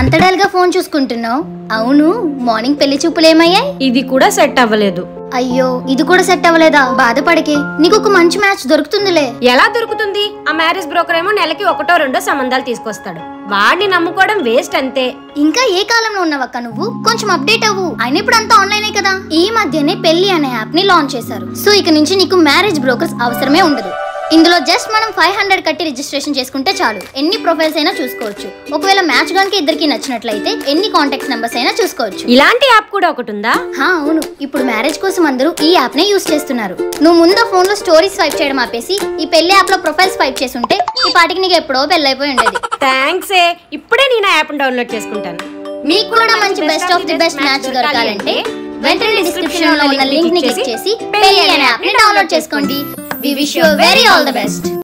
అంత డల్ గా ఫోన్ చూసుకుంటున్నావు అవును మార్నింగ్ పెళ్లి చూపులు ఏమయ్యాయి ఇది కూడా సెట్ అవ్వలేదు అయ్యో ఇది కూడా సెట్ అవ్వలేదా బాధపడకే నీకు ఒక మంచి మ్యాచ్ దొరుకుతుందిలే ఎలా దొరుకుతుంది ఆ మ్యారేజ్ బ్రోకర్ ఏమో నెలకి ఒకటో రెండో సంబంధాలు తీసుకొస్తాడు వాడిని నమ్ముకోవడం వేస్ట్ అంతే ఇంకా ఏ కాలంలో ఉన్నావక్క నువ్వు కొంచెం అప్డేట్ అవ్వు అయినా ఇప్పుడు అంతా ఆన్లైనే కదా ఈ మధ్యనే పెళ్లి అనే యాప్ ని లాంచ్ చేశారు సో ఇక నుంచి నీకు మ్యారేజ్ బ్రోకర్స్ అవసరమే ఉండదు ఇందులో జస్ట్ మనం ఫైవ్ హండ్రెడ్ కట్టి రిజిస్ట్రేషన్ చేసుకుంటే చాలు ఎన్ని ప్రొఫైల్స్ అయినా చూసుకోవచ్చు ఒకవేళ మ్యాచ్ గనుక ఇద్దరికి నచ్చినట్లయితే ఎన్ని కాంటాక్ట్స్ నెంబర్స్ అయినా చూసుకోవచ్చు ఇలాంటి యాప్ కూడా ఒకటి ఉందా హా అవును ఇప్పుడు మ్యారేజ్ కోసం అందరూ ఈ యాప్ నే యూస్ చేస్తున్నారు నువ్వు ముందు ఫోన్ లో స్టోరీస్ స్వైప్ చేయడం ఆపేసి ఈ పెళ్లి యాప్ లో ప్రొఫైల్ స్వైప్ చేసి ఉంటే ఈ పాటికి నీకు ఎప్పుడో పెళ్ళైపోయి ఉండేది థ్యాంక్స్ ఏ ఇప్పుడే నేను ఆ యాప్ డౌన్లోడ్ చేసుకుంటాను మీకు కూడా మంచి best of the best match దొరకాలంటే వెంటనే డిస్క్రిప్షన్ లో ఉన్న లింక్ ని క్లిక్ చేసి పెళ్లి అనే యాప్ ని డౌన్లోడ్ చేసుకోండి we wish you very all the best